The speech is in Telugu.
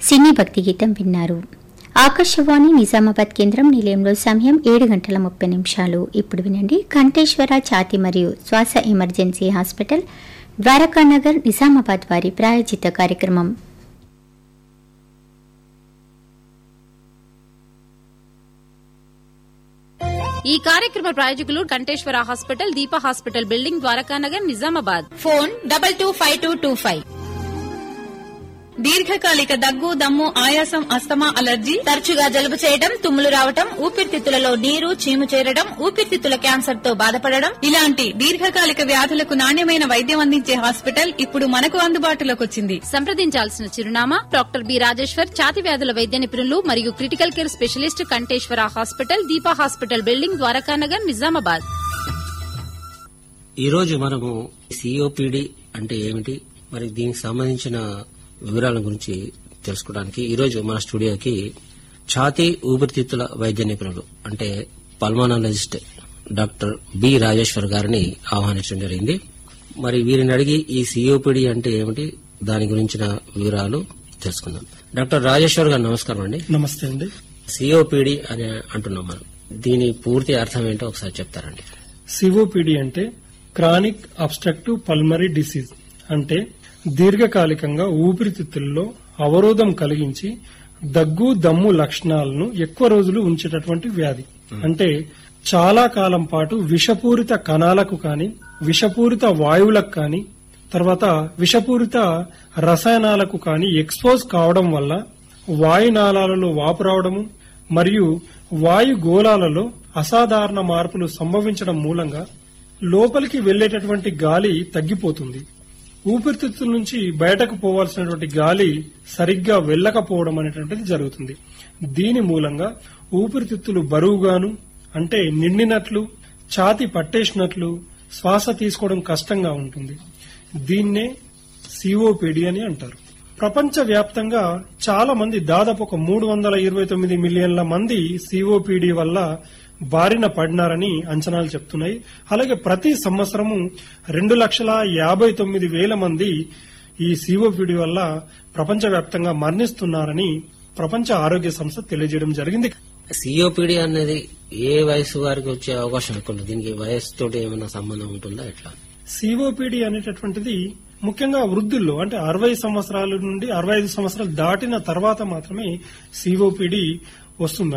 సినీ భక్తి గీతం విన్నారు ఆకాశవాణి నిజామాబాద్ కేంద్రం నిలయంలో సమయం ఏడు గంటల ముప్పై నిమిషాలు ఇప్పుడు వినండి కంఠేశ్వర ఛాతి మరియు శ్వాస ఎమర్జెన్సీ హాస్పిటల్ ద్వారకానగర్ నిజామాబాద్ వారి ప్రాయోజిత కార్యక్రమం ఈ కార్యక్రమ ప్రాయోజకులు Kanteshwara hospital Deepa hospital building Dwarakanagar Nizamabad phone double two five two two five దీర్ఘకాలిక దగ్గు దమ్ము ఆయాసం అస్తమా అలర్జీ తరచుగా జలుబు చేయడం తుమ్ములు రావటం ఊపిరితిత్తులలో నీరు చీము చేరడం ఊపిరితిత్తుల క్యాన్సర్ తో బాధపడడం ఇలాంటి దీర్ఘకాలిక వ్యాధులకు నాణ్యమైన వైద్యం అందించే హాస్పిటల్ ఇప్పుడు మనకు అందుబాటులోకి వచ్చింది సంప్రదించాల్సిన చిరునామా డాక్టర్ బి రాజేశ్వర్ ఛాతి వ్యాధుల వైద్య నిపుణులు మరియు critical care specialist Kanteshwara hospital Deepa hospital building Dwarakanagar Nizamabad ఈరోజు మనము సిఓపిడి అంటే ఏమిటి మరి దీనికి సంబంధించిన వివరాల గురించి తెలుసుకోవడానికి ఈరోజు మన స్టూడియోకి ఛాతీ ఊపిరితిత్తుల వైద్య నిపుణులు అంటే పల్మానాలజిస్ట్ డాక్టర్ బి రాజేశ్వర్ గారిని ఆహ్వానించడం జరిగింది మరి వీరిని అడిగి ఈ సిఓపిడి అంటే ఏమిటి దాని గురించిన వివరాలు తెలుసుకుందాం డాక్టర్ రాజేశ్వర్ గారు నమస్కారం అండి నమస్తే అండి సిఓపిడి అని అంటున్నాం మనం దీని పూర్తి అర్థం ఏంటో ఒకసారి చెప్తారండి సిఓపిడి అంటే క్రానిక్ అబ్స్ట్రక్టివ్ పల్మరీ డిసీజ్ అంటే దీర్ఘకాలికంగా ఊపిరితిత్తుల్లో అవరోధం కలిగించి దగ్గు దమ్ము లక్షణాలను ఎక్కువ రోజులు ఉంచేటటువంటి వ్యాధి అంటే చాలా కాలం పాటు విషపూరిత కణాలకు కాని విషపూరిత వాయువులకు కాని తర్వాత విషపూరిత రసాయనాలకు కాని ఎక్స్పోజ్ కావడం వల్ల వాయునాళాలలో వాపు రావడము మరియు వాయు గోళాలలో అసాధారణ మార్పులు సంభవించడం మూలంగా లోపలికి వెళ్లేటటువంటి గాలి తగ్గిపోతుంది ఊపిరితిత్తుల నుంచి బయటకు పోవాల్సినటువంటి గాలి సరిగ్గా వెళ్ళకపోవడం అనేటువంటిది జరుగుతుంది దీని మూలంగా ఊపిరితిత్తులు బరువుగాను అంటే నిండినట్లు ఛాతి పట్టేసినట్లు శ్వాస తీసుకోవడం కష్టంగా ఉంటుంది దీన్నే సిఓపిడి అని అంటారు ప్రపంచ వ్యాప్తంగా చాలా మంది దాదాపు ఒక మూడు వందల ఇరవై తొమ్మిది మిలియన్ల మంది సిఓపిడి వల్ల బారిన పడినారని అంచనాలు చెప్తున్నాయి అలాగే ప్రతి సంవత్సరము రెండు లక్షల యాభై తొమ్మిది వేల మంది ఈ సిఓపిడి వల్ల ప్రపంచవ్యాప్తంగా మరణిస్తున్నారని ప్రపంచ ఆరోగ్య సంస్థ తెలియజేయడం జరిగింది సిఓపిడి అనేది ఏ వయసు వారికి వచ్చే అవకాశం ఎక్కువ ఉంటుంది దీనికి వయసుతో ఏమైనా సంబంధం ఉంటుందా ఎట్లా సిఓపిడి అనేటటువంటిది ముఖ్యంగా వృద్ధుల్లో అంటే అరవై సంవత్సరాల నుండి అరవై ఐదు సంవత్సరాలు దాటిన తర్వాత మాత్రమే సిఓపిడి వస్తుంది